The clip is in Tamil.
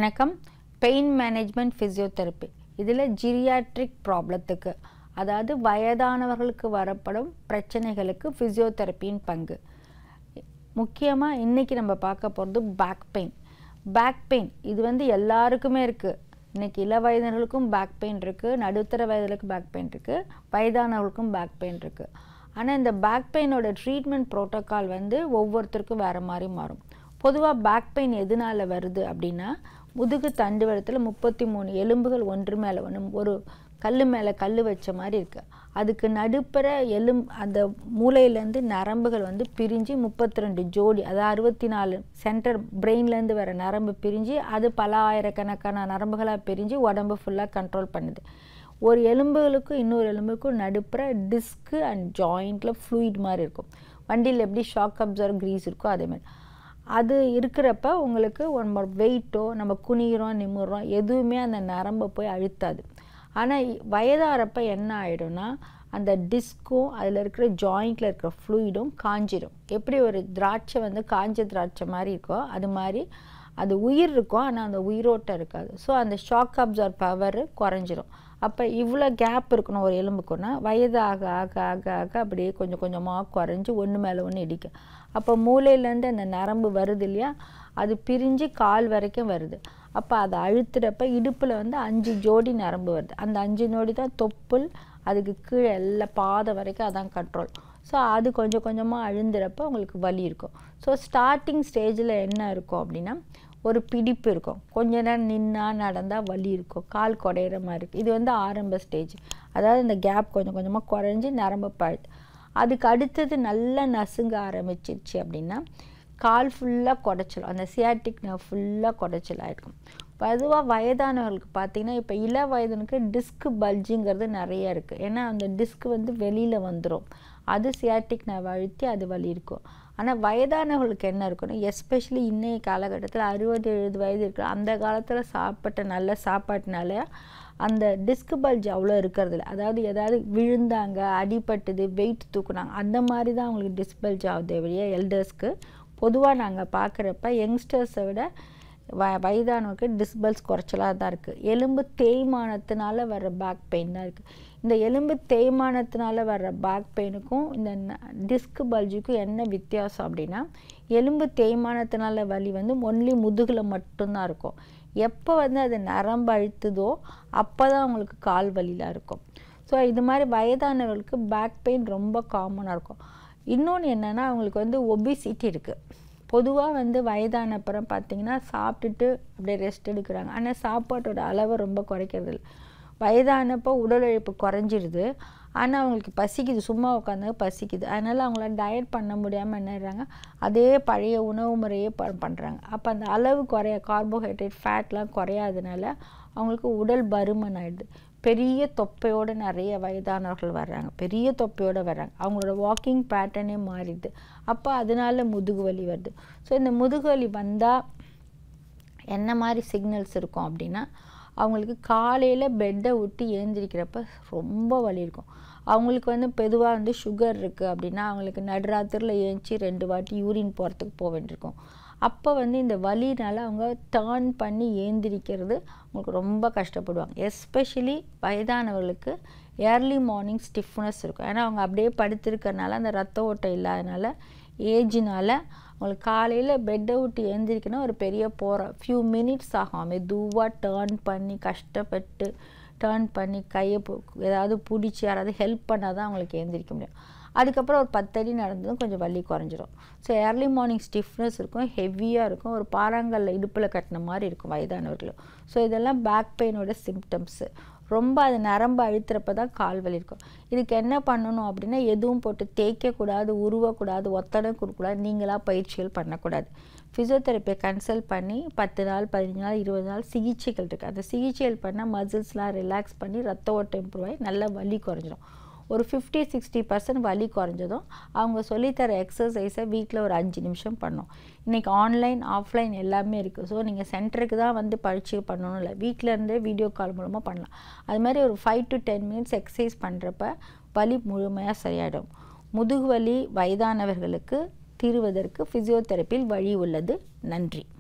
வணக்கம் பெயின் மேனேஜ்மெண்ட் ஃபிசியோதெரப்பி இதில் ஜிரியாட்ரிக் ப்ராப்ளத்துக்கு அதாவது வயதானவர்களுக்கு வரப்படும் பிரச்சனைகளுக்கு ஃபிசியோதெரப்பியின் பங்கு முக்கியமாக இன்றைக்கி நம்ம பார்க்க போகிறது பேக் பெயின் பேக் பெயின் இது வந்து எல்லாருக்குமே இருக்குது இன்றைக்கி இள வயதினர்களுக்கும் பேக் பெயின் இருக்குது நடுத்தர வயதிலுக்கு பேக் பெயின் இருக்குது வயதானவர்களுக்கும் பேக் பெயின் இருக்குது ஆனால் இந்த பேக் பெயினோட ட்ரீட்மெண்ட் ப்ரோட்டோக்கால் வந்து ஒவ்வொருத்தருக்கும் வேறு மாதிரி மாறும் பொதுவாக பேக் பெயின் எதனால் வருது அப்படின்னா முதுகு தண்டுவடத்தில் முப்பத்தி மூணு எலும்புகள் ஒன்று மேலே ஒன்று ஒரு கல் மேலே கல் வச்ச மாதிரி இருக்குது அதுக்கு நடுப்புற எலும் அந்த மூளையிலேருந்து நரம்புகள் வந்து பிரிஞ்சு முப்பத்தி ரெண்டு ஜோடி அதாவது அறுபத்தி நாலு சென்டர் பிரெயின்லேருந்து வர நரம்பு பிரிஞ்சு அது பல ஆயிரக்கணக்கான நரம்புகளாக பிரிஞ்சு உடம்பு ஃபுல்லாக கண்ட்ரோல் பண்ணுது ஒரு எலும்புகளுக்கும் இன்னொரு எலும்புக்கும் நடுப்புற டிஸ்க்கு அண்ட் ஜாயிண்டில் ஃப்ளூயிட் மாதிரி இருக்கும் வண்டியில் எப்படி ஷாக் அப்சர்வ் க்ரீஸ் இருக்கோ அதேமாதிரி அது இருக்கிறப்ப உங்களுக்கு நம்ம வெயிட்டோ நம்ம குனிகிறோம் நிமிடுறோம் எதுவுமே அந்த நரம்பை போய் அழுத்தாது ஆனால் வயதாகிறப்ப என்ன ஆகிடும்னா அந்த டிஸ்க்கும் அதில் இருக்கிற ஜாயிண்டில் இருக்கிற ஃப்ளூயிடும் காஞ்சிடும் எப்படி ஒரு திராட்சை வந்து காஞ்ச திராட்சை மாதிரி இருக்கோ அது மாதிரி அது உயிர் இருக்கும் ஆனால் அந்த உயிரோட்டம் இருக்காது ஸோ அந்த ஷாக் அப்சர்வ் பவர் குறைஞ்சிரும் அப்போ இவ்வளோ கேப் இருக்கணும் ஒரு எலும்புக்குன்னா வயது ஆக ஆக ஆக ஆக அப்படியே கொஞ்சம் கொஞ்சமாக குறைஞ்சி ஒன்று மேலே ஒன்று இடிக்கும் அப்போ மூளையிலேருந்து அந்த நரம்பு வருது இல்லையா அது பிரிஞ்சு கால் வரைக்கும் வருது அப்போ அதை அழுத்துறப்ப இடுப்பில் வந்து அஞ்சு ஜோடி நரம்பு வருது அந்த அஞ்சு ஜோடி தான் தொப்புள் அதுக்கு கீழே எல்லா பாதை வரைக்கும் அதான் கண்ட்ரோல் ஸோ அது கொஞ்சம் கொஞ்சமாக அழுந்துறப்ப உங்களுக்கு வலி இருக்கும் ஸோ ஸ்டார்டிங் ஸ்டேஜில் என்ன இருக்கும் அப்படின்னா ஒரு பிடிப்பு இருக்கும் கொஞ்ச நேரம் நின்னா நடந்தால் வலி இருக்கும் கால் குடையிற மாதிரி இருக்கும் இது வந்து ஆரம்ப ஸ்டேஜ் அதாவது இந்த கேப் கொஞ்சம் கொஞ்சமாக குறைஞ்சி நரம்பு பழுது அதுக்கு அடுத்தது நல்லா நசுங்க ஆரம்பிச்சிருச்சு அப்படின்னா கால் ஃபுல்லாக குடைச்சல் அந்த சியாட்டிக் நர்வ் ஃபுல்லாக குடைச்சல் ஆகிருக்கும் பொதுவாக வயதானவர்களுக்கு பார்த்தீங்கன்னா இப்போ இள வயதனுக்கு டிஸ்க் பல்ஜிங்கிறது நிறைய இருக்குது ஏன்னா அந்த டிஸ்க் வந்து வெளியில் வந்துடும் அது சியாட்டிக் நர்வ் அழுத்தி அது வலி இருக்கும் ஆனால் வயதானவர்களுக்கு என்ன இருக்குன்னா எஸ்பெஷலி இன்றைய காலகட்டத்தில் அறுபது எழுபது வயது இருக்கிற அந்த காலத்தில் சாப்பிட்ட நல்ல சாப்பாட்டினால அந்த டிஸ்க் பல்ஜ் அவ்வளோ இருக்கிறதில்ல அதாவது ஏதாவது விழுந்தாங்க அடிபட்டுது வெயிட் தூக்குனாங்க அந்த மாதிரி தான் அவங்களுக்கு டிஸ்க் பல்ஜ் ஆகுது வழியா எல்டர்ஸ்க்கு பொதுவாக நாங்கள் பார்க்குறப்ப யங்ஸ்டர்ஸை விட வ வயதானவருக்கு டிஸ்பல்ஸ் குறைச்சலாக தான் இருக்குது எலும்பு தேய்மானத்தினால வர்ற பேக் பெயின் தான் இருக்குது இந்த எலும்பு தேய்மானத்தினால வர்ற பேக் பெயினுக்கும் இந்த டிஸ்க் பல்ஜுக்கும் என்ன வித்தியாசம் அப்படின்னா எலும்பு தேய்மானத்தினால வலி வந்து ஒன்லி முதுகில் மட்டும்தான் இருக்கும் எப்போ வந்து அது நரம்பு அழுத்துதோ அப்போ தான் அவங்களுக்கு கால் வலியில் இருக்கும் ஸோ இது மாதிரி வயதானவர்களுக்கு பேக் பெயின் ரொம்ப காமனாக இருக்கும் இன்னொன்று என்னென்னா அவங்களுக்கு வந்து ஒபிசிட்டி இருக்குது பொதுவாக வந்து வயதான அப்புறம் பார்த்திங்கன்னா சாப்பிட்டுட்டு அப்படியே ரெஸ்ட் எடுக்கிறாங்க ஆனால் சாப்பாட்டோட அளவை ரொம்ப குறைக்கிறது இல்லை வயதானப்போ உடல் உழைப்பு குறைஞ்சிருது ஆனால் அவங்களுக்கு பசிக்குது சும்மா உட்காந்து பசிக்குது அதனால் அவங்களால டயட் பண்ண முடியாமல் என்னறாங்க அதே பழைய உணவு முறையே ப பண்ணுறாங்க அப்போ அந்த அளவு குறைய கார்போஹைட்ரேட் ஃபேட்லாம் குறையாதனால அவங்களுக்கு உடல் பருமன் ஆகிடுது பெரிய தொப்பையோடு நிறைய வயதானவர்கள் வர்றாங்க பெரிய தொப்பையோடு வர்றாங்க அவங்களோட வாக்கிங் பேட்டர்னே மாறிடுது அப்போ அதனால முதுகு வலி வருது ஸோ இந்த முதுகு வலி வந்தால் என்ன மாதிரி சிக்னல்ஸ் இருக்கும் அப்படின்னா அவங்களுக்கு காலையில் பெட்டை விட்டு ஏந்திரிக்கிறப்ப ரொம்ப வலி இருக்கும் அவங்களுக்கு வந்து பொதுவாக வந்து சுகர் இருக்குது அப்படின்னா அவங்களுக்கு நடுராத்திரில் ஏஞ்சி ரெண்டு வாட்டி யூரின் போகிறதுக்கு போக வேண்டியிருக்கும் அப்போ வந்து இந்த வலினால் அவங்க டேர்ன் பண்ணி ஏந்திரிக்கிறது அவங்களுக்கு ரொம்ப கஷ்டப்படுவாங்க எஸ்பெஷலி வயதானவர்களுக்கு ஏர்லி மார்னிங் ஸ்டிஃப்னஸ் இருக்கும் ஏன்னா அவங்க அப்படியே படுத்திருக்கறனால அந்த ரத்த ஓட்டம் இல்லாதனால ஏஜினால் அவங்களுக்கு காலையில் பெட்டை விட்டு எழுந்திரிக்கணும் ஒரு பெரிய போகிற ஃபியூ மினிட்ஸ் ஆகும் மெதுவாக டேர்ன் பண்ணி கஷ்டப்பட்டு டேர்ன் பண்ணி கையை ஏதாவது பிடிச்சி யாராவது ஹெல்ப் பண்ணால் தான் அவங்களுக்கு எழுந்திரிக்க முடியும் அதுக்கப்புறம் ஒரு பத்தடி நடந்ததும் கொஞ்சம் வலி குறைஞ்சிரும் ஸோ ஏர்லி மார்னிங் ஸ்டிஃப்னஸ் இருக்கும் ஹெவியாக இருக்கும் ஒரு பாறாங்கல்ல இடுப்பில் கட்டின மாதிரி இருக்கும் வயதானவர்களும் ஸோ இதெல்லாம் பேக் பெயினோட சிம்டம்ஸு ரொம்ப அது நரம்பு அழுத்துறப்ப தான் கால் வலி இருக்கும் இதுக்கு என்ன பண்ணணும் அப்படின்னா எதுவும் போட்டு தேய்க்கக்கூடாது உருவக்கூடாது ஒத்தடம் கொடுக்கூடாது நீங்களாக பயிற்சிகள் பண்ணக்கூடாது ஃபிசியோதெரப்பியை கன்சல்ட் பண்ணி பத்து நாள் பதினஞ்சு நாள் இருபது நாள் சிகிச்சைகள் இருக்குது அந்த சிகிச்சைகள் பண்ணால் மசில்ஸ்லாம் ரிலாக்ஸ் பண்ணி ரத்த ஓட்டம் இம்ப்ரூவ் ஆகி நல்லா வலி குறைஞ்சிரும் ஒரு ஃபிஃப்டி சிக்ஸ்டி பர்சன்ட் வலி குறைஞ்சதும் அவங்க சொல்லித்தர எக்ஸசைஸை வீட்டில் ஒரு அஞ்சு நிமிஷம் பண்ணோம் இன்றைக்கி ஆன்லைன் ஆஃப்லைன் எல்லாமே இருக்குது ஸோ நீங்கள் சென்டருக்கு தான் வந்து பயிற்சி பண்ணணும் இல்லை வீட்டில் இருந்தே வீடியோ கால் மூலமாக பண்ணலாம் அது மாதிரி ஒரு five to ten minutes exercise பண்ணுறப்ப வலி முழுமையாக சரியாயிடும் முதுகு வலி வயதானவர்களுக்கு தீர்வதற்கு ஃபிசியோதெரப்பியில் வழி உள்ளது நன்றி